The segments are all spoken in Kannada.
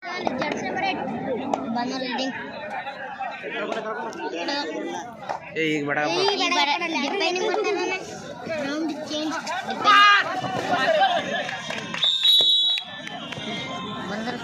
ಜಡ್ಸ್ ನಂಬರ್ ಏಟ್ ಬಂದು ರೀಡಿಂಗ್ ಏ ಈಗ ಬೇಡ ಡಿಪೆಂಡಿಂಗ್ ಮಾಡ್ತಾನೆ ರೌಂಡ್ ಚೇಂಜ್ ಬಂದರು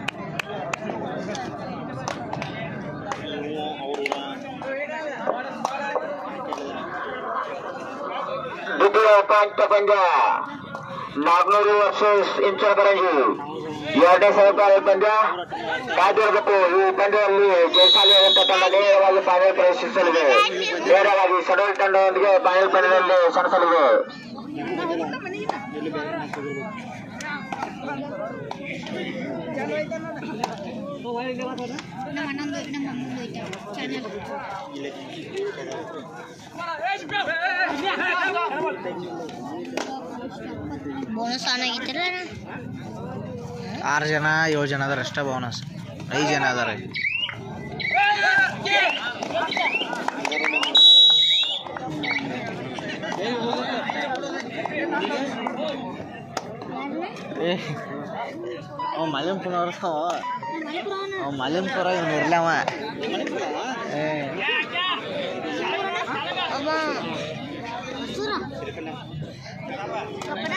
ದ್ವಿತೀಯ ಉಪಾಂತ ಪಂದ್ಯ ನಾಲ್ಕುನೂರು ವರ್ಸಸ್ ಇಂಚಲಕರಂಜಿ ಎರಡನೇ ಸಹಕಾರ ಪಂದ್ಯ ಕಾದಿರಬೇಕು ಈ ಪಂದ್ಯದಲ್ಲಿ ಜಯಶಾಲಿಯಾದಂತಹ ತಂಡ ನೇರವಾಗಿ ಫೈನಲ್ ಪ್ರವೇಶಿಸಲಿದೆ ನೇರವಾಗಿ ಸಡಲ್ ತಂಡದೊಂದಿಗೆ ಫೈನಲ್ ಪಂದ್ಯದಲ್ಲಿ ಸೆಣಸಲಿದೆ ನಮ್ಮ ಅಣ್ಣಂದು ನಮ್ಮ ಅಮ್ಮಂದು ಐತೆ ಚಾನಲ್ ಬೋನಸ್ ಆನ್ ಆಗಿತ್ತಲ್ಲ ಆರು ಜನ ಏಳು ಜನ ಅದಾರ ಅಷ್ಟೇ ಬೋನಸ್ ಐದು ಜನ ಅದಾರ ಏ ಅವ ಮಲಿಂಪುರ ಅವ ಮಲಿಂಪುರ ಇವ್ನು ಇರ್ಲವ ಏ ಅಮ್ಮ ಹಸೂರ ಕಬ್ಬಡ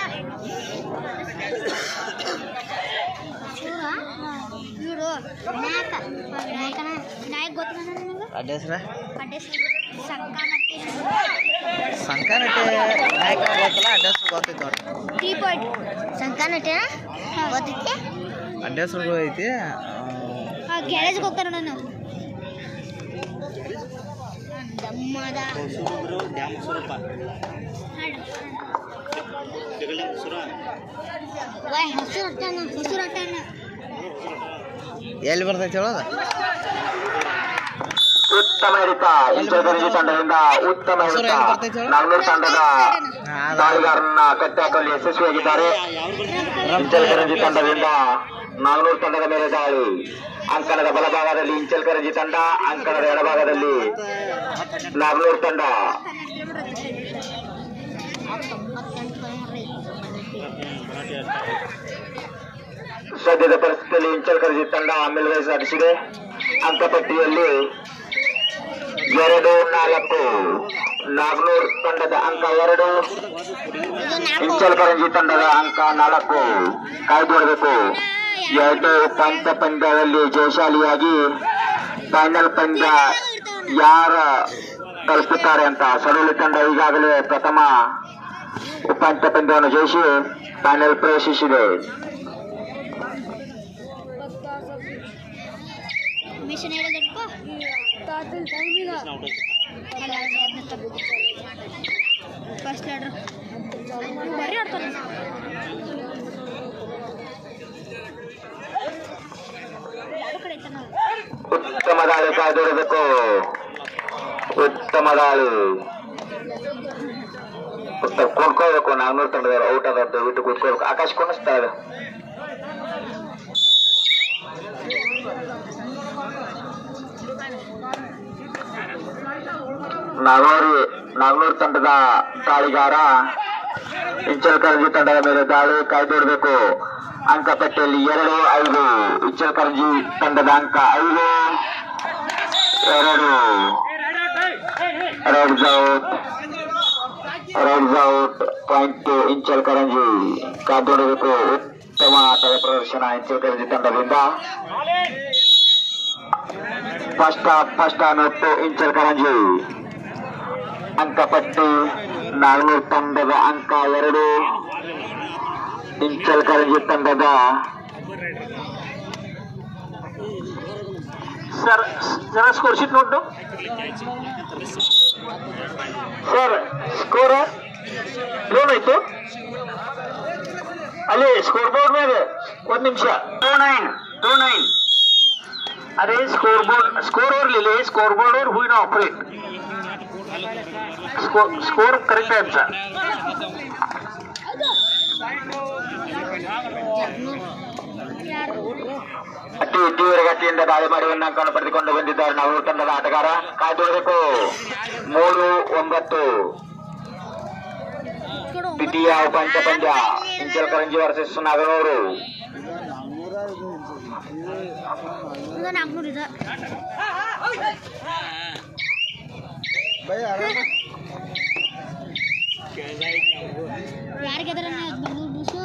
ಹಸೂರ ಇವರು ವಿನಾಯಕ ವಿನಾಯಕನ ವಿನಾಯಕ್ ಗೊತ್ತಿಲ್ಲ ನಿನಗೆ ಅಡ್ಡ ಹೆಸ್ರ ಅಡ್ಡೆ ಸಂಕಾನಟ್ಟಿ ಸಂಕಾನಟ್ಟೆ ನಾಯಕ ಗೊತ್ತಲ್ಲ ಅಡ್ಡ ಹೆಸ್ರು ಗೊತ್ತೈತೆ ಒಟ್ಟು ತ್ರೀ ಪಾಯಿಂಟ್ ಸಂಕಾನಟ್ಟೆ ಗೊತ್ತೈತಿ ಅಡ್ಡ ಹೆಸ್ರು ಐತಿ ಹಾಂ ಗ್ಯಾರೇಜ್ಗೆ ಹೋಗ್ತಾರೆ ನಾನು ದಮ್ಮದ ವೈ ಹಸಿರು ಅಟ್ಟನ ಹಸಿರು ಅಟ್ಟನ ಎಲ್ಲಿ ಬರ್ತೈತಿ ಹೇಳೋದು ಉತ್ತಮ ಹಿಡಿತ ಇಂಚಲಕರಂಜಿ ತಂಡದಿಂದ ಉತ್ತಮ ಹಿಡಿತ ನಾಲ್ನೂರು ತಂಡದ ದಾಳಿಗಾರರನ್ನ ಕಟ್ಟಾಕಲು ಯಶಸ್ವಿಯಾಗಿದ್ದಾರೆ ಇಂಚಲಕರಂಜಿ ತಂಡದಿಂದ ನಾಲ್ನೂರು ತಂಡದ ಮೇಲೆ ದಾಳಿ ಅಂಕಣದ ಬಲಭಾಗದಲ್ಲಿ ಇಂಚಲಕರಂಜಿ ತಂಡ ಅಂಕಣದ ಎಡಭಾಗದಲ್ಲಿ ನಾಲ್ನೂರು ತಂಡ ಸದ್ಯದ ಪರಿಸ್ಥಿತಿಯಲ್ಲಿ ಇಂಚಲಕರಂಜಿ ತಂಡ ಮೇಲ್ಗೈ ಸಾಧಿಸಿದೆ ಅಂಕಪಟ್ಟಿಯಲ್ಲಿ ಎರಡು ನಾಲ್ಕು ನಾಗ್ನೂರ್ ತಂಡದ ಅಂಕ ಎರಡು ಇದು ನಾಲ್ಕು ಇಂಚಲಕರಂಜಿ ತಂಡದ ಅಂಕ ನಾಲ್ಕು ಕಾಯ್ದಿರಬೇಕು ಎರಡು ಪಂಚ ಪಂದ್ಯದಲ್ಲಿ ಜಯಶಾಲಿಯಾಗಿ ಫೈನಲ್ ಪಂದ್ಯ ಯಾರ ತಲುಪುತ್ತಾರೆ ಅಂತ ಸಡೂಲಿ ತಂಡ ಈಗಾಗಲೇ ಪ್ರಥಮ ಉಪಾಂತ್ಯ ಪಂದ್ಯವನ್ನು ಜಯಿಸಿ ಫೈನಲ್ ಪ್ರವೇಶಿಸಿದೆ ಮಿಷನ್ ಹೇಳಿದಪ್ಪ ಫಸ್ಟ್ ಲಾಡ್ರ್ ಬರ್ರಿ ಆಡ್ತಾರೆ ಎರಡು ಕಡೆ ಐತೆ ನಾವು ಉತ್ತಮ ದಾಳಿ ಕಾಯ್ದಿರಬೇಕು ಉತ್ತಮ ದಾಳಿ ಉತ್ತ- ಕೊಂಡ್ಕೋಬೇಕು ನಾನ್ನೂರು ತಂಡದವರು ಔಟ್ ಆದದ್ದು ಬಿಟ್ಟು ಕೂತ್ಕೋಬೇಕು ಆಕಾಶ ಕುಣಿಸ್ತಾ ಇದೆ ನಾಗೂರಿ ನಾಗ್ನೂರು ತಂಡದ ದಾಳಿಗಾರ ಇಂಚಲಕರಂಜಿ ತಂಡದ ಮೇಲೆ ದಾಳಿ ಕಾಯ್ದಿರಬೇಕು ಅಂಕಪಟ್ಟಿಯಲ್ಲಿ ಎರಡು ಐದು ಇಂಚಲಕರಂಜಿ ತಂಡದ ಅಂಕ ಐದು ಎರಡು raid out raid out point Ichalkaranji ಕಾಯ್ದಿರಬೇಕು ಉತ್ತಮ ಆಟದ ಪ್ರದರ್ಶನ ಇಂಚಲಕರಂಜಿ ತಂಡದಿಂದ ಫಸ್ಟ್ ಫಸ್ಟ್ ನೋಟು ಇಂಚಲಕರಂಜಿ ಅಂಕಪಟ್ಟಿ ನಾಲ್ನೂರು ತಂಡದ ಅಂಕ ಎರಡು ಇಂಚಲಕರಂಜಿ ತಂಡದ ಸರ್ ಜರ score sheet note sir score ಏನಾಯ್ತು ಅಲ್ಲಿ ಸ್ಕೋರ್ ಬೋರ್ಡ್ ಮೇಲೆ ಒಂದ್ ನಿಮಿಷ ಟೂ ನೈನ್ ಟೂ ನೈನ್ ಅದೇ ಸ್ಕೋರ್ ಬೋರ್ಡ್ ಸ್ಕೋರ್ ಇರಲಿಲ್ಲ ಸ್ಕೋರ್ ಬೋರ್ಡ್ ಅವ್ರು ಹೂವಿನ ಆಪರೇಟ್ ಸ್ಕೋರ್ ಕರೆಕ್ಟ್ ಆಯ್ತು ಸರ್ ಅತಿ ತೀವ್ರಗತಿಯಿಂದ ದಾಳಿ ಮಾಡಿ ಒಂದು ಅಂಕವನ್ನು ಪಡೆದುಕೊಂಡು ಬಂದಿದ್ದಾರೆ ನಾವು ತಂಡದ ಆಟಗಾರ ಕಾಯ್ದುಕೊಳ್ಳಬೇಕು ಮೂರು ಒಂಬತ್ತು ದ್ವಿತೀಯ ಉಪಾಂತ್ಯ ಪಂದ್ಯ ಇಂಚಲಕರಂಜಿ ವರ್ಸಸ್ ನಾಗನೂರು ಇದು ನಾಲ್ಕುನೂರು ಇದೆ ಯಾರಿಗೆ ಅದರ ಬೆಂಗಳೂರು ಬೂಸು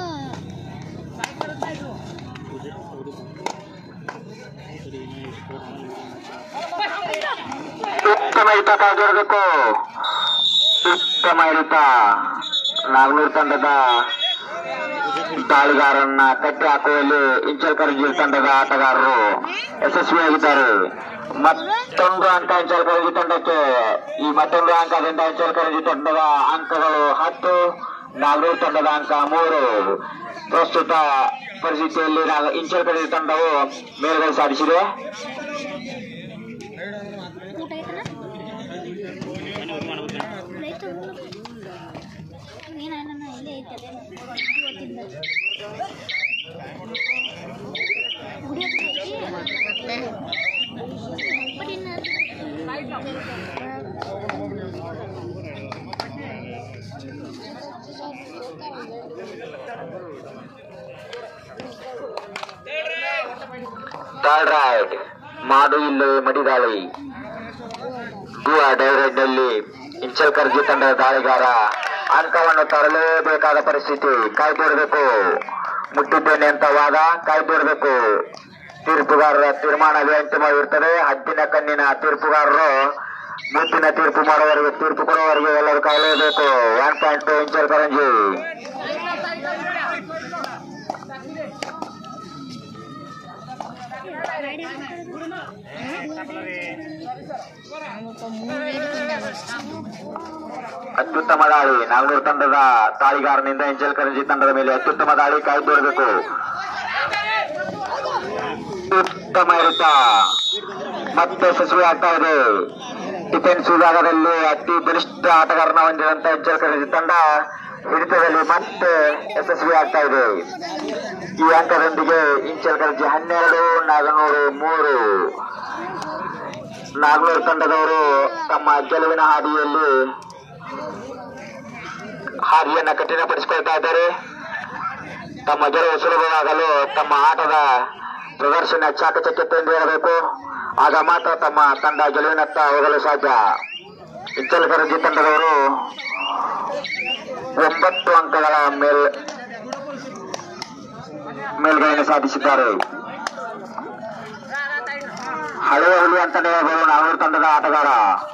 ಉತ್ತಮ ಹಿತ ಕಾದಿರಬೇಕು ಉತ್ತಮ ಹಿಡಿತ ನಾಗನೂರು ತಂಡದ ದಾಳಿಗಾರನ್ನ ಕಟ್ಟಿ ಹಾಕುವಲ್ಲಿ ಇಂಚಲ್ಕರಂಜಿ ತಂಡದ ಆಟಗಾರರು ಯಶಸ್ವಿಯಾಗಿದ್ದಾರೆ ಮತ್ತೊಂದು ಅಂಕ ಇಂಚಲ್ಕರಂಜಿ ತಂಡಕ್ಕೆ ಈ ಮತ್ತೊಂದು ಅಂಕದಿಂದ ಇಂಚಲ್ಕರಂಜಿ ತಂಡದ ಅಂಕಗಳು ಹತ್ತು ನಾಗನೂರು ತಂಡದ ಅಂಕ ಮೂರು ಪ್ರಸ್ತುತ ಪರಿಸ್ಥಿತಿಯಲ್ಲಿ ನಾವು ಇಂಚಲ್ಕರಂಜಿ ತಂಡವು ಮೇಲುಗೈ ಸಾಧಿಸಿದೆ ಊಟ ಆಯ್ತಲ್ಲ ಆಯ್ತು ಏನೇನ ಇಲ್ಲೇ ಐತೆ ಅದೇ ಇವತ್ತಿಂದ ಗುಡಿ ಹತ್ರ ಐತಿ. ಬಟ್ ಇನ್ನು ಥರ್ಡ್ ರೈಡ್ ಮಾಡು ಇಲ್ಲೇ ಮಡಿದಾಳಿ ಡೈರೆಡ್ ನಲ್ಲಿ ಇಂಚಲ್ಕರ್ಜಿ ತಂಡದ ದಾಳಿಗಾರ ಅಂಕವನ್ನು ತರಲೇಬೇಕಾದ ಪರಿಸ್ಥಿತಿ ಕಾಯ್ದಿರಬೇಕು ಮುಟ್ಟಿದ್ದೇನೆ ಅಂತ ವಾದ ಕಾಯ್ದಿರಬೇಕು ತೀರ್ಪುಗಾರರ ತೀರ್ಮಾನವೇ ಅಂತಿಮವಾಗಿರ್ತದೆ ಹದ್ದಿನ ಕಣ್ಣಿನ ತೀರ್ಪುಗಾರರು ಮುತ್ತಿನ ತೀರ್ಪು ಮಾಡುವವರೆಗೆ ತೀರ್ಪು ಕೊಡುವವರೆಗೆ ಎಲ್ಲರೂ ಕಾಯಲೇಬೇಕು one point to Ichalkaranji ಅತ್ಯುತ್ತಮ ದಾಳಿ ನಾಗನೂರು ತಂಡದ ತಾಳಿಗಾರನಿಂದ ಇಂಚಲ್ ಕರಂಜಿ ತಂಡದ ಮೇಲೆ ಅತ್ಯುತ್ತಮ ದಾಳಿ ಕಾಯ್ದಿರಬೇಕು ಉತ್ತಮ ಇರುತ್ತ ಮತ್ತೆ ಯಶಸ್ವಿ ಆಗ್ತಾ ಇದೆ ಡಿಫೆನ್ಸ್ ವಿಭಾಗದಲ್ಲಿ ಅತಿ ಬಲಿಷ್ಠ ಆಟಗಾರನ ಹೊಂದಿದಂತ ಇಂಚಲ್ ಕರಂಜಿ ತಂಡ ಹಿಡಿತದಲ್ಲಿ ಮತ್ತೆ ಯಶಸ್ವಿ ಆಗ್ತಾ ಇದೆ ಈ ಅಂಕದೊಂದಿಗೆ ಇಂಚಲ್ ಕರಂಜಿ ಹನ್ನೆರಡು ನಾಗನೂರು ಮೂರು ನಾಗನೂರು ತಂಡದವರು ತಮ್ಮ ಗೆಲುವಿನ ಹಾದಿಯಲ್ಲಿ ಹಾದಿಯನ್ನ ಕಠಿಣಪಡಿಸಿಕೊಳ್ತಾ ಇದ್ದಾರೆ ತಮ್ಮ ಗೆಲುವು ಸುಲಭವಾಗಲು ತಮ್ಮ ಆಟದ ಪ್ರದರ್ಶನ ಚಾಕಚಕ್ಯತೆಯಿಂದ ಇರಬೇಕು ಆಗ ಮಾತ್ರ ತಮ್ಮ ತಂಡ ಗೆಲುವಿನತ್ತ ಹೋಗಲು ಸಾಧ್ಯ ಇಚ್ಚಲಕರಂಜಿ ತಂಡದವರು ಒಂಬತ್ತು ಅಂಕಗಳ ಮೇಲ್ ಮೇಲ್ಗೈಯನ್ನು ಸಾಧಿಸಿದ್ದಾರೆ ಹಳೆಯ ಹುಲಿ ಅಂತಾನೆ ಹೇಳ್ಬೋದು ನಾಗೂರು ತಂಡದ ಆಟಗಾರ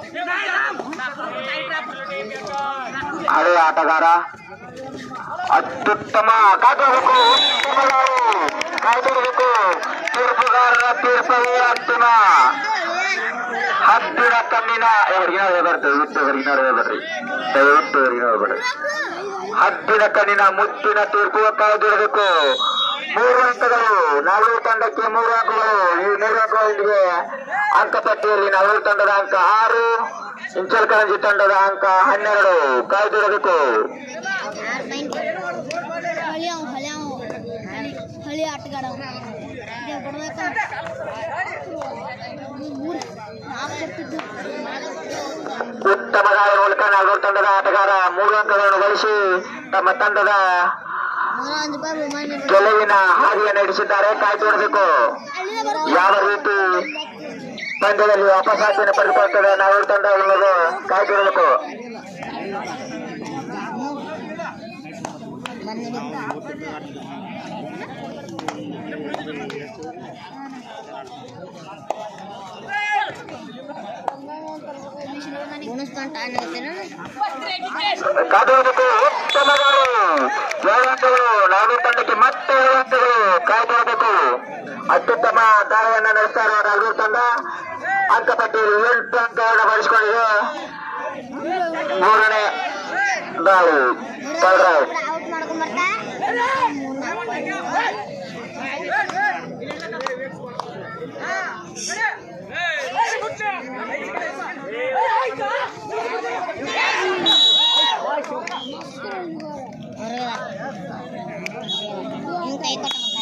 ಹಳೆಯ ಆಟಗಾರ ಅತ್ಯುತ್ತಮ ಕಾಯ್ದಿರಬೇಕು ಉತ್ತಮ ದಾಳಿ. ಕಾಯ್ದಿರಬೇಕು ತೀರ್ಪುಗಾರರ ತೀರ್ಪವೇ ಅಂತಿಮ ಹತ್ತಿರ ಕಣ್ಣಿನ ಏ, ಹೊರಗಿನ ಹೋಗ್ಬಾರ್ದು ದಯವಿಟ್ಟು ಹೊರಗಿನ ಹೋಗ್ಬೇಡ್ರಿ ದಯವಿಟ್ಟು ಹೊರಗಿನ ಹೋಗ್ಬೇಡ್ರಿ ಹದ್ದಿನ ಕಣ್ಣಿನ ಮುತ್ತಿನ ತೀರ್ಪು ಕಾಯ್ದಿರಬೇಕು ಮೂರು ಅಂಕಗಳು ನಾಲ್ವರು ತಂಡಕ್ಕೆ ಮೂರು ಅಂಕಗಳು ಈ ಮೂರು ಅಂಕಗಳೊಂದಿಗೆ ಅಂಕಪಟ್ಟಿಯಲ್ಲಿ ನಾಲ್ವರು ತಂಡದ ಅಂಕ ಆರು ಇಂಚಲ್ ಕರಂಜಿ ತಂಡದ ಅಂಕ ಹನ್ನೆರಡು ಕಾಯ್ದಿರಬೇಕು ಹಳಿ ಅವ ಹಳಿ ಅವ ಹಳಿ ಆಟಗಾಡ ಅವ. ಇದೇ ಬರ್ಬೇಕು ಮೂರು ನಾಲ್ಕು ಕೊಡ್ತಿದ್ದು ಉತ್ತಮ ದಾಳಿ ಮೂಲಕ ನಾಲ್ವರು ತಂಡದ ಆಟಗಾರ ಮೂರು ಅಂಕಗಳನ್ನು ಗಳಿಸಿ ತಮ್ಮ ತಂಡದ ನೂರ ಒಂದು ರೂಪಾಯಿ ವಿಮಾನ ಗೆಲುವಿನ ಹಾದಿಯನ್ನು ನಡೆಸಿದ್ದಾರೆ ಕಾಯ್ದಿರಬೇಕು ಅಲ್ಲಿಂದ ಬರೋ ಯಾವ ರೀತಿ ಪಂದ್ಯದಲ್ಲಿ ಅಪಸಾಧ್ಯನ ಪಡೆದುಕೊಳ್ತದೆ ನಾಲ್ವರು ತಂಡ ಎನ್ನುವುದು ಕಾಯ್ದಿರಬೇಕು ಗುಣಿಸ್ಕೊಂಡು ಟೈಮ್ ಆಗುತ್ತೇನ ಕಾದಿರಬೇಕು ಉತ್ತಮ ದಾಳಿ ಏಳು ಅಂಕಗಳು ನಾಲ್ವರು ತಂಡಕ್ಕೆ ಮತ್ತೆ ಏಳು ಅಂಕಗಳು ಕಾಯ್ದಿರಬೇಕು ಅತ್ಯುತ್ತಮ ದಾಳಿಯನ್ನ ನಡೆಸ್ತಾ ಇರುವ ನಾಲ್ವರು ತಂಡ ಅಂಕಪಟ್ಟಿಯಲ್ಲಿ ಎಂಟು ಅಂಕಗಳನ್ನು ಗಳಿಸಿಕೊಂಡಿದೆ ಮೂರನೇ ದಾಳಿ ಥರ್ಡ್ ರೈಟ್ ಔಟ್ ಮಾಡ್ಕೊಂಡ್ ಬರ್ತಾ ಹಿಂಗ್ ಕೈ ಕೊಟ್ಟ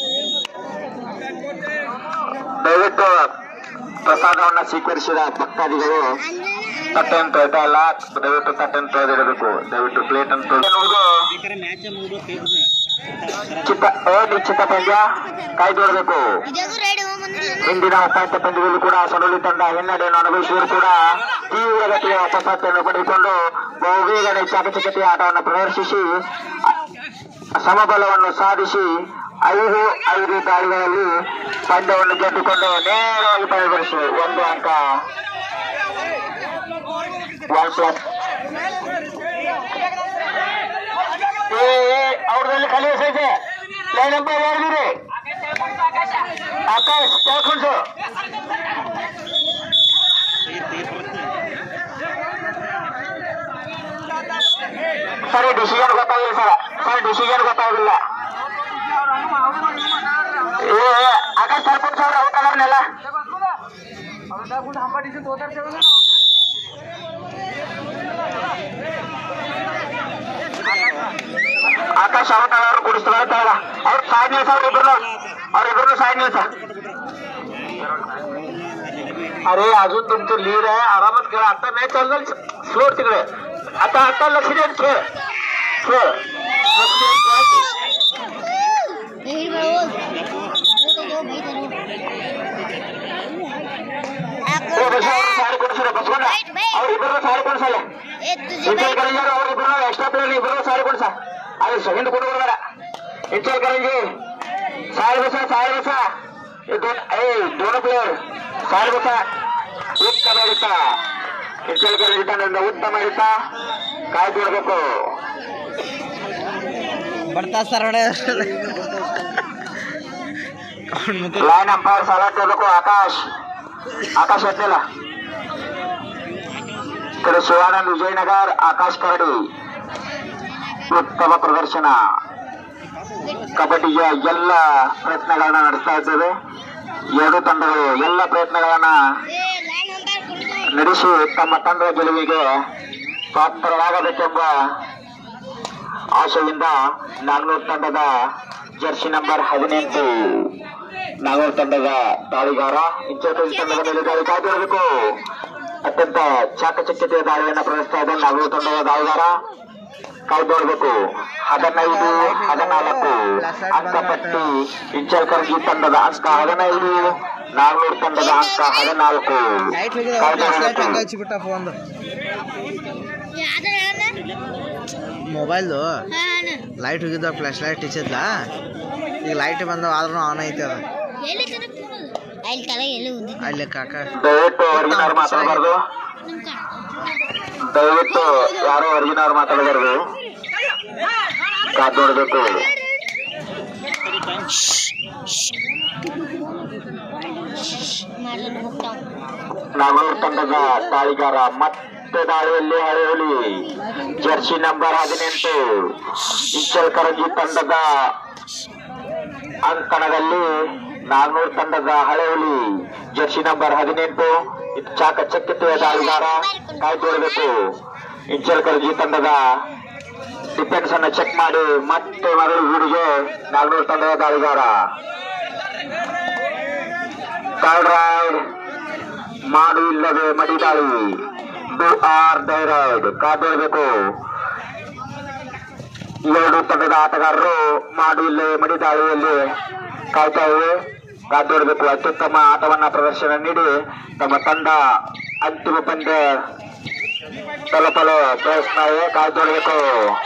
ದಯವಿಟ್ಟು ಪ್ರಸಾದವನ್ನ ಸ್ವೀಕರಿಸಿದ ಭಕ್ತಾದಿಗಳು ತಟ್ಟೆಯನ್ನು ತೊಯ್ತಾ ಇಲ್ಲ ದಯವಿಟ್ಟು ತಟ್ಟೆಯನ್ನು ತೊಳೆದಿರಬೇಕು ದಯವಿಟ್ಟು ಪ್ಲೇಟ್ ಅನ್ನು ತೊಳೆದು ಎನ್ನುವುದು ಚಿತ್ತ ಅನಿಶ್ಚಿತ ಪಂದ್ಯ ಕಾಯ್ದೊಡಬೇಕು ಇದಾಗೂ ರೈಡ್ ಬಂದಿಲ್ಲ ಹಿಂದಿನ ಉಪಾಂತ್ಯ ಪಂದ್ಯದಲ್ಲಿ ಕೂಡ ಸೊಡಲಿ ತಂಡ ಹಿನ್ನಡೆಯನ್ನು ಅನುಭವಿಸಿದರೂ ಕೂಡ ತೀವ್ರಗತಿಯ ಪ್ರಶಸ್ತಿಯನ್ನು ಪಡೆದುಕೊಂಡು ಬಹುಬೇಗನೆ ಚಾಕಚಕ್ಯತೆಯ ಆಟವನ್ನು ಪ್ರದರ್ಶಿಸಿ ಸಮಬಲವನ್ನು ಸಾಧಿಸಿ ಐದು ಐದು ದಾಳಿಗಳಲ್ಲಿ ಪಂದ್ಯವನ್ನು ಗೆದ್ದುಕೊಂಡು ನೇರವಾಗಿ ಪರಿಗಣಿಸಿ ಒಂದು ಅಂಕ ಒನ್ ಪ್ಲಸ್ ಅವ್ರದಲ್ಲಿ ಕಲಿಯ ಸೈತೆ ಲೈನ್ ನಂಬರ್ ಹೇಳಿದಿರಿ ಆಕಾಶ್ ಕೇಳ್ಕೊಂಡು ಸರಿ ಡಿಸಿಷನ್ ಗೊತ್ತಾಗಿಲ್ಲ ಸರ್ ಸರ್ ಡಿಸಿಷನ್ ಗೊತ್ತಾಗಿಲ್ಲ ಏ ಏ, ಆಕಾಶ್ ಸರ್ಪಂಚ್ ಅವ್ರು ಔಟ್ ಅದಾರನೆಲ್ಲ ಆಕಾಶ್ ಔಟ್ ಆದವ್ರು ಕುಡಿಸ್ತಾರೆ ತಳಗ ಅವ್ರು ಸಾಯ್ ನಿಲ್ಸ ಅವ್ರಿಬ್ರು ಅವ್ರಿಬ್ರು ಸಾಯ್ ನಿಲ್ಸ अरे अजून तुमचं लीड आहे आरामात खेळा आता मॅच चालणार स्लो तिकडे आता आता लक्ष द्या आणि खेळ खेळ लक्ष द्या आणि खेळा. नहीं बो वो तो दो भाई करो ए, बसा, ಅವ್ರು ಸಾರಿ ಕೊಡ್ಸಿರ ಬಸ್ಕೊಂಡ ಅವ್ರಿಬ್ರು ಸಾರಿ ಕೊಡ್ಸಲ್ಲ ए तुझे ಇಂಚಲ್ ಕರಂಜಿ ಅವ್ರಿಬ್ರು ಎಕ್ಸ್ಟ್ರಾ ಪ್ಲೇಯರ್ ಇಬ್ರು ಸಾರಿ ಕೊಡ್ಸ ಅದು ಸೆಕೆಂಡ್ ಕೊಟ್ಟು ಬರಬೇಡ ಇಂಚಲ್ ಕರಂಜಿ ಸಾರಿ ಬಸ ಸಾರಿ ಬಸ ಏ ದೋನ್- ಏ ದೋನ ಪ್ಲೇಯರ್ ಸಾರಿ ಬಸ ಉತ್ತಮ ಹಿಡಿತ ಇಂಚಲ್ ಕರಂಜಿ ತಂಡದಿಂದ ಉತ್ತಮ ಹಿಡಿತ ಕಾಯ್ದು ಇಡಬೇಕು ಬರ್ತಾ ಸರ್ ಹೊಡೆ ಅವ್ನ್ ಮುಖ ಲೈನ್ ಅಂಪೈರ್ ಸಾಲ ಕೇಳಬೇಕು ಆಕಾಶ್ ಆಕಾಶ್ ಎತ್ತಲ್ಲ ಈ ಕಡೆ ಶಿವಾನಂದ್ ವಿಜಯನಗರ್ ಆಕಾಶ್ ಕರಡಿ ಉತ್ತಮ ಪ್ರದರ್ಶನ ಕಬಡ್ಡಿಯ ಎಲ್ಲ ಪ್ರಯತ್ನಗಳನ್ನ ನಡೆಸ್ತಾ ಇದ್ದೇವೆ ಎರಡು ತಂಡಗಳು ಎಲ್ಲ ಪ್ರಯತ್ನಗಳನ್ನ ए लाइन अंदर कर ನಡೆಸಿ ತಮ್ಮ ತಂಡದ ಗೆಲುವಿಗೆ ಪಾತ್ರರಾಗಬೇಕೆಂಬ ಆಶೆಯಿಂದ ನಾಗ್ನೂರ್ ತಂಡದ ಜರ್ಸಿ ನಂಬರ್ ಹದಿನೆಂಟು ನಾಗೂರ್ ತಂಡದ ದಾಳಿಗಾರ ಇಂಚೋಟೂರು ತಂಡದ ಮೇಲೆ ದಾಳಿ ಕಾಯ್ದಿರಬೇಕು ಅತ್ಯಂತ ಚಾಕಚಕ್ಯತೆಯ ದಾಳಿಯನ್ನು ಪ್ರದರ್ಶಿಸ್ತಾ ಇದೆ ನಾಗೂರ್ ತಂಡದ ದಾಳಿಗಾರ ಕಾಯ್ದೊಳ್ಬೇಕು ಹದಿನೈದು ಹದಿನಾಲ್ಕು ಅಂಕಪಟ್ಟಿ ಇಂಚಲ್ಕರ್ಗಿ ತಂಡದ ಅಂಕ ಹದಿನೈದು ನಾಗೂರ್ ತಂಡದ ಅಂಕ ಹದಿನಾಲ್ಕು ಲೈಟ್ ಹೋಗಿದೆ ಫ್ಲಾಶ್ ಲೈಟ್ ಕಾಯ್ದೊಳ್ಬೇಕು ಹಂಗ ಹಚ್ಚಿಬಿಟ್ಟ ಫೋನ್ದು याद है ना ಮೊಬೈಲ್ದು हां ना ಲೈಟ್ ಹೋಗಿದ್ದ ಫ್ಲಾಶ್ ಲೈಟ್ ಇಚ್ಚಿದ್ಲ ಈಗ ಲೈಟ್ ಬಂದವ ಆದ್ರೂ ಆನ್ ಐತೆ ಅದು ಎಲ್ಲಿ ತನಕ ಅಲ್ಲಿ ತಲೆ ಎಲ್ಲಿ ಉದ್ದಿ ಅಲ್ಲಿ ಕಾಕ ದಯವಿಟ್ಟು ಹೊರಗಿನವ್ರು ಮಾತಾಡಬಾರ್ದು ನಮ್ಕ ದಯವಿಟ್ಟು ಯಾರು ಹೊರಗಿನವ್ರು ಮಾತಾಡಬಾರ್ದು ಕಾದ್ ನೋಡ್ಬೇಕು ಮಾಡಲು ಹೋಗ್ತಾವ ನಾಗೂರ್ ತಂಡದ ದಾಳಿಗಾರ ಮತ್ತೆ ದಾಳಿಯಲ್ಲಿ ಹಳೆಹುಲಿ ಜರ್ಸಿ ನಂಬರ್ ಹದಿನೆಂಟು ಇಂಚಲ್ ಕರಂಜಿ ತಂಡದ ಅಂಕಣದಲ್ಲಿ ನಾಗ್ನೂರ್ ತಂಡದ ಹಳೆಹುಲಿ ಜರ್ಸಿ ನಂಬರ್ ಹದಿನೆಂಟು ಇದು ಚಾಕಚಕ್ಯತೆಯ ದಾಳಿಗಾರ ಕಾಯ್ದುಕೊಳ್ಬೇಕು ಇಂಚಲ್ ಕರಂಜಿ ತಂಡದ ಡಿಫೆನ್ಸ್ ಅನ್ನ ಚೆಕ್ ಮಾಡಿ ಮತ್ತೆ ಮರಳು ಗೂಡಿಗೆ ನಾಗ್ನೂರ್ ತಂಡದ ದಾಳಿಗಾರ ಥರ್ಡ್ ರೈಡ್ ಮಾಡು ಇಲ್ಲದೆ ಮಡಿದಾಳಿ ಡು ಆರ್ ಡೈ ರೈಡ್ ಕಾದಿರಬೇಕು ಎರಡು ತಂಡದ ಆಟಗಾರರು ಮಾಡು ಇಲ್ಲದೆ ಮಡಿದಾಳಿಯಲ್ಲಿ ಕಾಯ್ತಾ ಇವೆ ಕಾದಿರಬೇಕು ಅತ್ಯುತ್ತಮ ಆಟವನ್ನ ಪ್ರದರ್ಶನ ನೀಡಿ ತಮ್ಮ ತಂಡ ಅಂತಿಮ ಪಂದ್ಯ ತಲುಪಲು ಪ್ರಯತ್ನ ಇದೆ ಕಾಯ್ದೊಳ್ಬೇಕು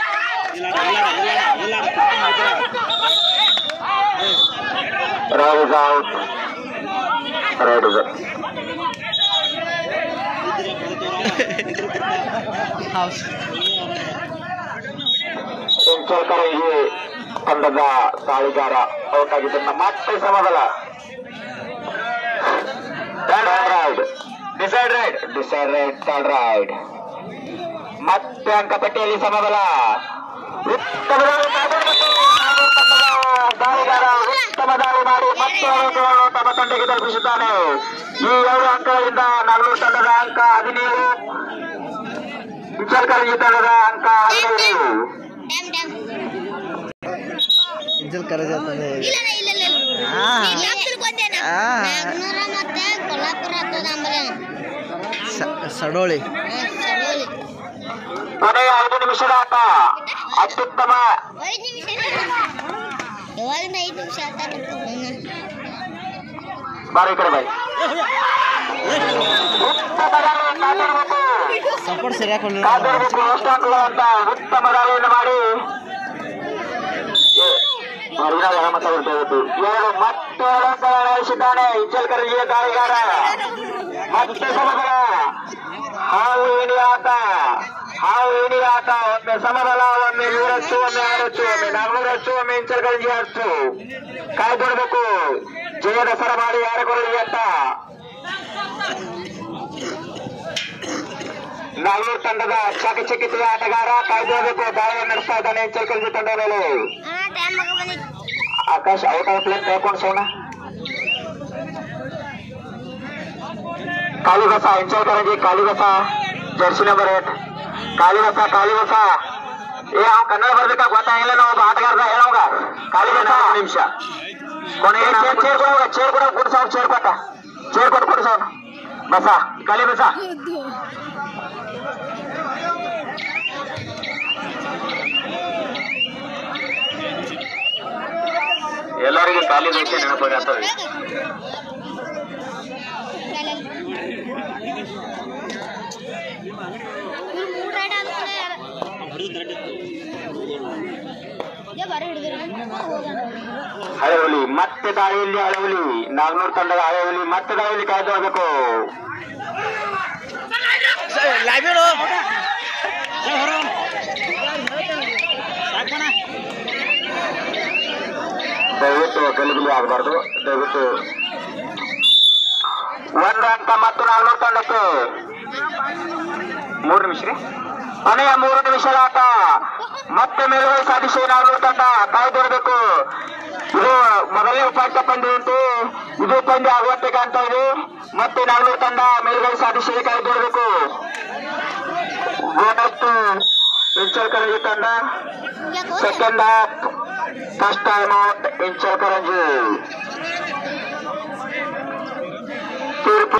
raid out raid house Ichalkaranji ತಂಡದ ದಾಳಿಗಾರ ಔಟ್ ಆಗಿದ್ದನ್ನ ಮತ್ತೆ ಸಮಬಲ raid decide raid decide raid third raid ಮತ್ತೆ ಅಂಕಪಟ್ಟಿಯಲ್ಲಿ ಸಮಬಲ ಉತ್ತಮ ದಾಳಿ ಕಾದಿರಬೇಕು. ತಂಡದ ದಾಳಿಗಾರ ಉತ್ತಮ ದಾಳಿ ಮಾಡಿ ಮತ್ತೆ ಅಂಕಗಳನ್ನು ತಮ್ಮ ತಂಡಕ್ಕೆ ತಲುಪಿಸಿದ್ದಾನೆ ಈ ಎರಡು ಅಂಕಗಳಿಂದ ನಾಲ್ವರು ತಂಡದ ಅಂಕ ಹದಿನೇಳು ಇಂಚಲ್ಕರಂಗಿ ತಂಡದ ಅಂಕ ಹದಿನೈದು ಡ್ಯಾಮ್ ಡ್ಯಾಮ್ ಇಂಜಲ್ ಕರೆಜ ತಂದೆ ಇಲ್ಲ ಇಲ್ಲ ಇಲ್ಲ ಇಲ್ಲ ಆ. ಇಲ್ಲ ತಿಳ್ಕೊಂಡೇನ ಆ. ನಾಗ್ನೂರ ಮತ್ತೆ ಕೊಲ್ಲಾಪುರ ಹತ್ತದ ಆಮೇಲೆ ಸ- ಸಡೋಳಿ ಸಡೋಲಿ ಕೊನೆಯ ಐದು ನಿಮಿಷದ ಆಟ ಅತ್ಯುತ್ತಮ ಐದು ನಿಮಿಷ ಯಾವಾಗಿಂದ ಐದು ನಿಮಿಷ ಬಾರಿ ಈ ಕಡೆ ಬಾರಿ ಉತ್ತಮ ದಾಳಿಯನ್ನು ಕಾದಿರಬೇಕು ಸಪೋರ್ಟ್ ಸರಿಯಾಗಿ ಕೊಡಲಿಲ್ಲ ಕಾದಿರಬೇಕು ಅಷ್ಟಾಂಕಗಳಂತ ಉತ್ತಮ ದಾಳಿಯನ್ನು ಮಾಡಿ ಮರುಗಿನ ಯಾವ ಮಾತಾಡ್ತಾ ಇವರು ಮತ್ತೆ ಅಲಂಕಾರ ನಡೆಸಿದ್ದಾನೆ ಇಚ್ಚಲ್ಕರಿಯ ದಾಳಿಗಾರ ಮತ್ತೆ ಸಮಬಲ ಹಾವು ಏಣಿ ಆಟ ಹಾವು ಏಣಿ ಆಟ ಒಮ್ಮೆ ಸಮಬಲ ಒಮ್ಮೆ ನೂರಚ್ಚು ಒಮ್ಮೆ ಆರಚ್ಚು ಒಮ್ಮೆ ನಾನ್ನೂರಚ್ಚು ಒಮ್ಮೆ ಇಂಚಲ್ಕರಿಯ ಹಚ್ಚು ಕಾಯ್ದೊಡ್ಬೇಕು ಜಯದ ಸರಮಾಡಿ ಯಾರಗೊಳ್ಳಿ ಅಂತ ನಾಲ್ನೂರು ತಂಡದ ಚಕಚಕಿತ ಆಟಗಾರ ಕಾಯ್ದೊಳ್ಬೇಕು ದಾಳಿಯನ್ನು ನಡೆಸ್ತಾ ಇದ್ದಾನೆ ಇಂಚಲ್ಕರಿಯ ತಂಡ ಮೇಲೆ ಟೈಮ್ ಬಂದಿತ್ತು ಆಕಾಶ್ ಔಟ್ ಔಟ್ ಪ್ಲೇನ್ ಹೇಳ್ಕೊಂಡು ಸೋಣ Kalibasa Ichalkaranji Kalibasa jersey number eight Kalibasa Kalibasa ಏ ಅವ್ ಕನ್ನಡ ಬರ್ಬೇಕಾ ಗೊತ್ತಾಗಿಲ್ಲ ನಾವು ಒಬ್ಬ ಆಟಗಾರ ಹೇಳೋಗ ಕಾಳಿಬಸ ನಿಮಿಷ ಕೊನೆ ಚೇರ್ ಚೇರ್ ಕೊಡೋಗ ಚೇರ್ ಕೊಡ ಕುಡ್ಸ ಚೇರ್ ಕೊಟ್ಟ ಚೇರ್ ಕೊಟ್ಟು ಕುಡ್ಸ ಬಸ ಕಾಳಿಬಸ ಎಲ್ಲರಿಗೂ ಖಾಲಿ ದೋಸೆ ನೆನಪಾಗತ್ತವೆ ಮೂರು ರೈಡ್ ಆದ್ಮೇಲೆ ಬರೀ ಹಿಡಿದಿರ ಹೋಗೋಣ ಹಳೆ ಹುಲಿ ಮತ್ತೆ ದಾಳಿಯಲ್ಲಿ ಹಳೆ ಹುಲಿ ನಾಲ್ನೂರು ತಂಡದ ಹಳೆ ಹುಲಿ ಮತ್ತೆ ದಾಳಿಯಲ್ಲಿ ಕಾಯ್ದುಕೊಳ್ಬೇಕು ಲೈಬ್ರರಿ ದಯವಿಟ್ಟು ಗಲಿಬಿಲಿ ಆಗಬಾರ್ದು ದಯವಿಟ್ಟು ಒಂದು ಅಂಕ ಮತ್ತು ನಾಲ್ನೂರು ತಂಡಕ್ಕೆ ಮೂರು ನಿಮಿಷ ರೀ ಕೊನೆಯ ಮೂರು ನಿಮಿಷದ ಆಟ ಮತ್ತೆ ಮೇಲುಗೈ ಸಾಧಿಸಿ ನಾಲ್ನೂರು ತಂಡ ಕಾಯ್ದಿರಬೇಕು ಇದು ಮೊದಲನೇ ಉಪಾಂತ್ಯ ಪಂದ್ಯ ಉಂಟು ಇದು ಪಂದ್ಯ ಆಗುವಂತೆ ಕಾಣ್ತಾ ಇದೆ ಮತ್ತೆ ನಾಲ್ನೂರು ತಂಡ ಮೇಲುಗೈ ಸಾಧಿಸಿ ಕಾಯ್ದಿರಬೇಕು ಗೋನತ್ತು ಇಂಚಲ್ ಕಳಗಿ ತಂಡ second half first time out Ichalkaranji ತೀರ್ಪು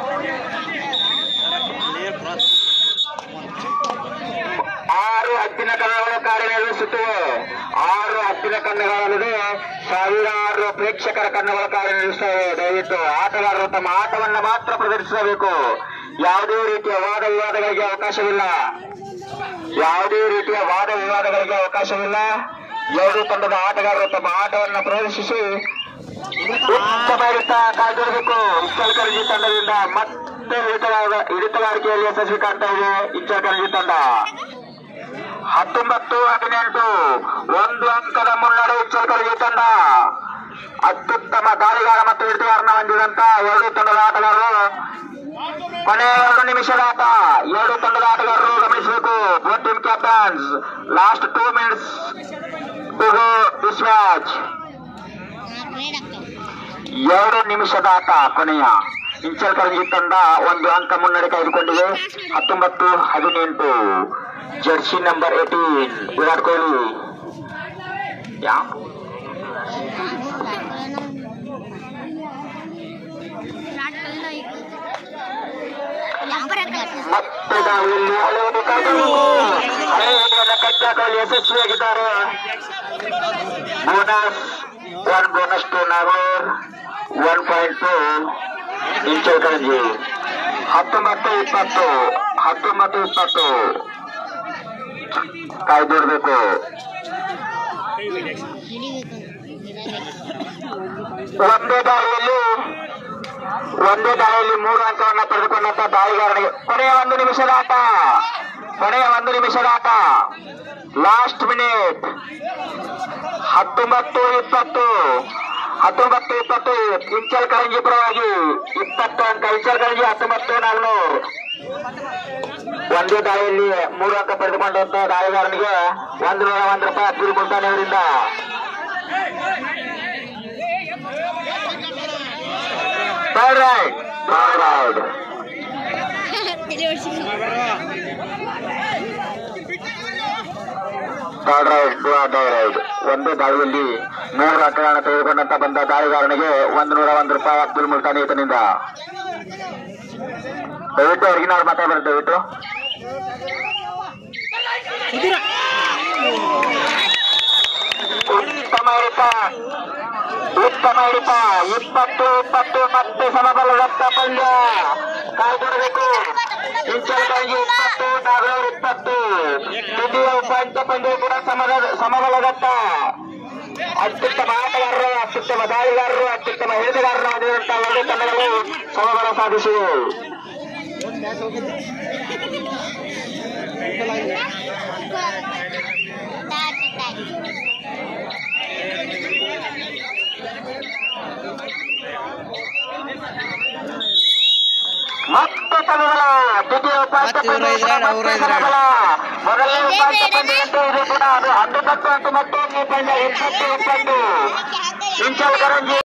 ಆರು ಹದ್ದಿನ ಕಣ್ಣುಗಳು ಕಾರ್ಯನಿರ್ವಹಿಸುತ್ತಿವೆ ಆರು ಹದ್ದಿನ ಕಣ್ಣುಗಳಲ್ಲದೆ ಸಾವಿರಾರು ಪ್ರೇಕ್ಷಕರ ಕಣ್ಣುಗಳು ಕಾರ್ಯನಿರ್ವಹಿಸುತ್ತವೆ ದಯವಿಟ್ಟು ಆಟಗಾರರು ತಮ್ಮ ಆಟವನ್ನು ಮಾತ್ರ ಪ್ರದರ್ಶಿಸಬೇಕು ಯಾವುದೇ ರೀತಿಯ ವಾದ ವಿವಾದಗಳಿಗೆ ಅವಕಾಶವಿಲ್ಲ ಯಾವುದೇ ರೀತಿಯ ವಾದ ವಿವಾದಗಳಿಗೆ ಅವಕಾಶವಿಲ್ಲ ಎರಡೂ ತಂಡದ ಆಟಗಾರರು ತಮ್ಮ ಆಟವನ್ನು ಪ್ರದರ್ಶಿಸಿ ಉತ್ತಮ ಹಿಡಿತ ಕಾಯ್ದಿರಬೇಕು ಇಚ್ಚಲ್ಕರ್ಜಿ ತಂಡದಿಂದ ಮತ್ತೆ ಹಿಡಿತಗಾರ ಹಿಡಿತಗಾರಿಕೆಯಲ್ಲಿ ಯಶಸ್ವಿ ಕಾಣ್ತಾ ಇದೆ ಇಚ್ಚಲ್ಕರ್ಜಿ ತಂಡ ಹತ್ತೊಂಬತ್ತು ಹದಿನೆಂಟು ಒಂದು ಅಂಕದ ಮುನ್ನಡೆ ಇಚ್ಚಲ್ಕರ್ಜಿ ತಂಡ ಅತ್ಯುತ್ತಮ ದಾಳಿಗಾರ ಮತ್ತು ಹಿಡಿತಗಾರನ ಹೊಂದಿದಂತ ಎರಡು ತಂಡದ ಆಟಗಾರರು ಕೊನೆಯ ಎರಡು ನಿಮಿಷದ ಆಟ ಎರಡು ತಂಡದ ಆಟಗಾರರು ಗಮನಿಸಬೇಕು both team captains last two minutes to go this match raid ಆಗ್ತಾವ ಎರಡು ನಿಮಿಷದ ಆಟ ಕೊನೆಯ ಇಂಚಲ್ಕರಂಜಿ ತಂಡ ಒಂದು ಅಂಕ ಮುನ್ನಡೆ ಕಾಯ್ದುಕೊಂಡಿದೆ ಹತ್ತೊಂಬತ್ತು ಹದಿನೆಂಟು jersey number eighteen Virat Kohli ಯಾವ ಮತ್ತೆ ದಾಳಿಯಲ್ಲಿ ಹಳೆಯನ್ನು ಕಾಯ್ದುಕೊಳ್ಳಬೇಕು. ಹಳೆಯನ್ನು ಕಟ್ಟಾಕಲು ಯಶಸ್ವಿಯಾಗಿದ್ದಾರೆ bonus one bonus to Nagur one point to Ichalkaranji ಹತ್ತೊಂಬತ್ತು ಇಪ್ಪತ್ತು ಹತ್ತೊಂಬತ್ತು ಇಪ್ಪತ್ತು ಕಾಯ್ದಿಡ್ಬೇಕು ಒಂದೇ ದಾಳಿಯಲ್ಲಿ ಒಂದೇ ದಾಳಿಯಲ್ಲಿ ಮೂರು ಅಂಕವನ್ನು ಪಡೆದುಕೊಂಡಂತ ದಾಳಿಗಾರನಿಗೆ ಕೊನೆಯ ಒಂದು ನಿಮಿಷದ ಆಟ ಕೊನೆಯ ಒಂದು ನಿಮಿಷದ ಆಟ ಲಾಸ್ಟ್ ಮಿನಿಟ್ ಹತ್ತೊಂಬತ್ತು ಇಪ್ಪತ್ತು ಹತ್ತೊಂಬತ್ತು ಇಪ್ಪತ್ತು ಇಂಚಲ್ ಕರಂಜಿ ಪರವಾಗಿ ಇಪ್ಪತ್ತು ಅಂಕ ಇಂಚಲ್ ಕರಂಜಿ ಹತ್ತೊಂಬತ್ತು ನಾಲ್ನೂರು ಒಂದೇ ದಾಳಿಯಲ್ಲಿ ಮೂರು ಅಂಕ ಪಡೆದುಕೊಂಡಂತ ದಾಳಿಗಾರನಿಗೆ ಒಂದು ನೂರ ಒಂದು ರೂಪಾಯಿ ಅಬ್ದುಲ್ ಮುಲ್ತಾನಿ ಅವರಿಂದ third raid third raid third raid third raid ಒಂದೇ ದಾಳಿಯಲ್ಲಿ ಮೂರು ಅಂಕಗಳನ್ನು ತೆಗೆದುಕೊಂಡಂತ ಬಂದ ದಾಳಿಗಾರನಿಗೆ ಒಂದು ನೂರ ಒಂದು ರೂಪಾಯಿ ಅಬ್ದುಲ್ ಮುಲ್ತಾನಿ ಈತನಿಂದ ದಯವಿಟ್ಟು ಹೊರಗಿನವ್ರು ಮಾತಾಡ್ಬಾರ್ದು ದಯವಿಟ್ಟು ಉತ್ತಮ ಹಿಡಿತ ಉತ್ತಮ ಹಿಡಿತ ಇಪ್ಪತ್ತು ಇಪ್ಪತ್ತು ಮತ್ತೆ ಸಮಬಲದತ್ತ ಪಂದ್ಯ ಕಾಯ್ದುಡಬೇಕು ಇಂಚಲಕರಂಜಿ ಇಪ್ಪತ್ತು ನಾಗರೂರು ಇಪ್ಪತ್ತು ದ್ವಿತೀಯ ಉಪಾಂತ್ಯ ಪಂದ್ಯ ಕೂಡ ಸಮದ ಸಮಬಲದತ್ತ ಅತ್ಯುತ್ತಮ ಆಟಗಾರರು ಅತ್ಯುತ್ತಮ ದಾಳಿಗಾರರು ಅತ್ಯುತ್ತಮ ಹಿಡಿತಗಾರರು ಆಗಿರುವಂತಹ ಎರಡು ತಂಡಗಳು ಸಮಬಲ ಸಾಧಿಸಿವೆ ಮತ್ತೆ ಸಮಬಲ ದ್ವಿತೀಯ ಉಪಾಂತ್ಯ ಮತ್ತೆ ಇವ್ರು ಪಂದ್ಯ ಕೂಡ ಇದ್ರಾಡ, ಅವ್ರು ಮತ್ತೆ ಇದ್ರಾಡ. ಸಮಬಲ ಮೊದಲನೇ ಉಪಾಂತ್ಯ ಪಂದ್ಯದಂತೆ ಇದು ಕೂಡ ಅದು ಹತ್ತು ಹತ್ತು ಮತ್ತು ಮತ್ತೊಂದು ಪಂದ್ಯ ಇಪ್ಪತ್ತು ಇಪ್ಪತ್ತು ಇಂಚಲ್ ಕರಂಜಿ